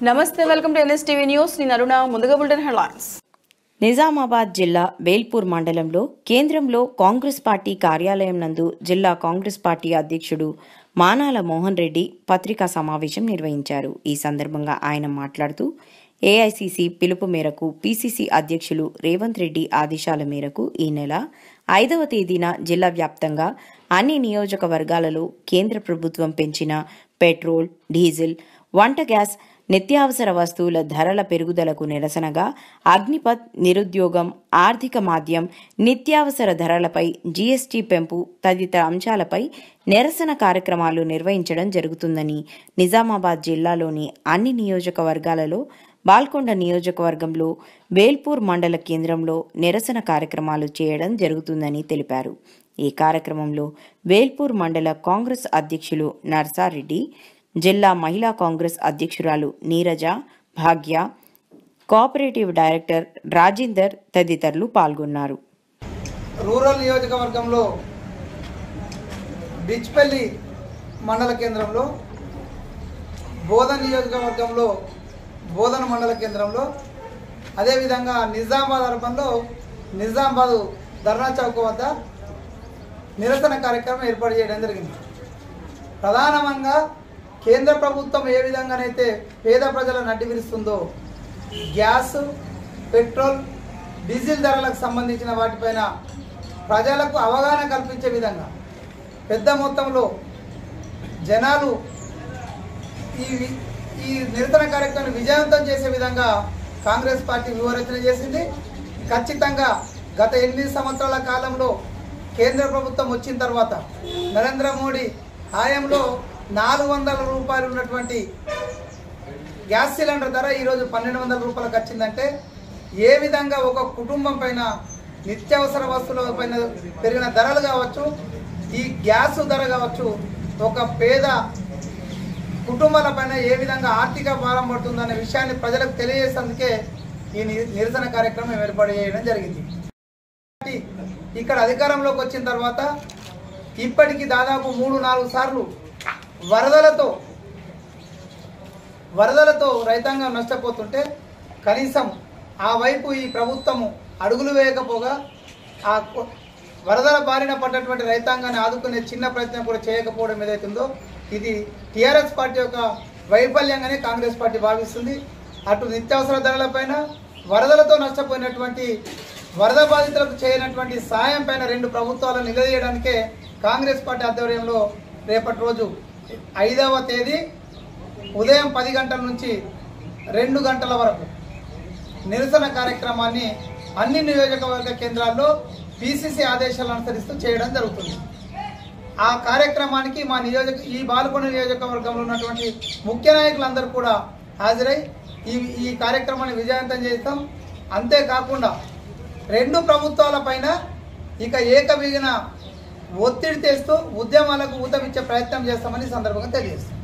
నమస్తే welcome to NSTV news నేను అరుణ ముందుగా బులెటిన్ హెడ్లైన్స్ నిజామాబాద్ జిల్లా వేల్పూర్ మండలంలో కేంద్రంలో కాంగ్రెస్ పార్టీ కార్యాలయం నందు జిల్లా కాంగ్రెస్ పార్టీ అధ్యక్షుడు మానాల మోహన్ రెడ్డి పత్రికా సమావేశం నిర్వహించారు ఈ సందర్భంగా ఆయన మాట్లాడుతూ ఏఐసిసి పిలుపు మేరకు పిసిసి అధ్యక్షులు రేవంత్ రెడ్డి ఆదేశాల మేరకు ఈ నెల ఐదవ తేదీన జిల్లా వ్యాప్తంగా అన్ని నియోజకవర్గాలలో కేంద్ర ప్రభుత్వం పెంచిన పెట్రోల్ డీజిల్ వంట గ్యాస్ నిత్యావసర వస్తువుల ధరల పెరుగుదలకు నిరసనగా అగ్నిపత్ నిరుద్యోగం ఆర్థిక మాధ్యం నిత్యావసర ధరలపై జీఎస్టీ పెంపు తదితర అంశాలపై నిరసన కార్యక్రమాలు నిర్వహించడం జరుగుతుందని నిజామాబాద్ జిల్లాలోని అన్ని నియోజకవర్గాలలో బాల్కొండ నియోజకవర్గంలో వేల్పూర్ మండల కేంద్రంలో నిరసన కార్యక్రమాలు చేయడం జరుగుతుందని తెలిపారు ఈ కార్యక్రమంలో వేల్పూర్ మండల కాంగ్రెస్ అధ్యక్షులు నర్సారెడ్డి జిల్లా మహిళా కాంగ్రెస్ అధ్యక్షురాలు నీరజ భాగ్య కోఆపరేటివ్ డైరెక్టర్ రాజేందర్ తదితరులు పాల్గొన్నారు రూరల్ నియోజకవర్గంలో బిచ్పల్లి మండల కేంద్రంలో బోధన్ నియోజకవర్గంలో బోధన మండల కేంద్రంలో అదేవిధంగా నిజామాబాద్ అర్బన్లో నిజామాబాద్ ధర్నా చౌక్ వద్ద నిరసన కార్యక్రమం ఏర్పాటు చేయడం జరిగింది ప్రధానంగా కేంద్ర ప్రభుత్వం ఏ విధంగానైతే పేద ప్రజలను అడ్డు విరుస్తుందో గ్యాస్ పెట్రోల్ డీజిల్ ధరలకు సంబంధించిన వాటిపైన ప్రజలకు అవగాహన కల్పించే విధంగా పెద్ద మొత్తంలో జనాలు ఈ వి- ఈ నిరసన కార్యక్రమాన్ని విజయవంతం చేసే విధంగా కాంగ్రెస్ పార్టీ వ్యూహరచన చేసింది ఖచ్చితంగా గత ఎనిమిది సంవత్సరాల కాలంలో కేంద్ర ప్రభుత్వం వచ్చిన తర్వాత నరేంద్ర మోడీ హాయంలో నాలుగు వందల రూపాయలు ఉన్నటువంటి గ్యాస్ సిలిండర్ ధర ఈరోజు పన్నెండు వందల రూపాయలకు వచ్చిందంటే ఏ విధంగా ఒక కుటుంబం పైన నిత్యావసర వస్తువుల పైన పెరిగిన ధరలు కావచ్చు ఈ గ్యాస్ ధర కావచ్చు ఒక పేద కుటుంబాల పైన ఏ విధంగా ఆర్థిక భారం పడుతుందనే విషయాన్ని ప్రజలకు తెలియజేసేందుకే ఈ ని- నిరసన కార్యక్రమం ఏర్పాటు చేయడం జరిగింది పార్టీ ఇక్కడ అధికారంలోకి వచ్చిన తర్వాత ఇప్పటికి దాదాపు మూడు నాలుగు సార్లు వరదలతో వరదలతో రైతాంగం నష్టపోతుంటే కనీసం ఆ వైపు ఈ ప్రభుత్వము అడుగులు వేయకపోగా ఆ కొ- వరదల బారిన పడ్డటువంటి రైతాంగాన్ని ఆదుకునే చిన్న ప్రయత్నం కూడా చేయకపోవడం ఏదైతుందో ఇది టీఆర్ఎస్ పార్టీ యొక్క వైఫల్యంగానే కాంగ్రెస్ పార్టీ భావిస్తుంది అటు నిత్యావసర ధరలపైన వరదలతో నష్టపోయినటువంటి వరద బాధితులకు చేయనటువంటి సాయం పైన రెండు ప్రభుత్వాలను నిలదీయడానికే కాంగ్రెస్ పార్టీ ఆధ్వర్యంలో రేపటి రోజు ఐదవ తేదీ ఉదయం పది గంటల నుంచి రెండు గంటల వరకు నిరసన కార్యక్రమాన్ని అన్ని నియోజకవర్గ కేంద్రాల్లో పిసిసి ఆదేశాలను అనుసరిస్తూ చేయడం జరుగుతుంది ఆ కార్యక్రమానికి మా నియోజక ఈ బాల్కొండ నియోజకవర్గంలో ఉన్నటువంటి ముఖ్య నాయకులందరూ కూడా హాజరై ఈ ఈ కార్యక్రమాన్ని విజయవంతం చేస్తాం అంతేకాకుండా రెండు ప్రభుత్వాల పైన ఇక ఏకబిగిన ఒత్తిడి తెస్తూ ఉద్యమాలకు ఊతమిచ్చే ప్రయత్నం చేస్తామని ఈ సందర్భంగా తెలియజేస్తాం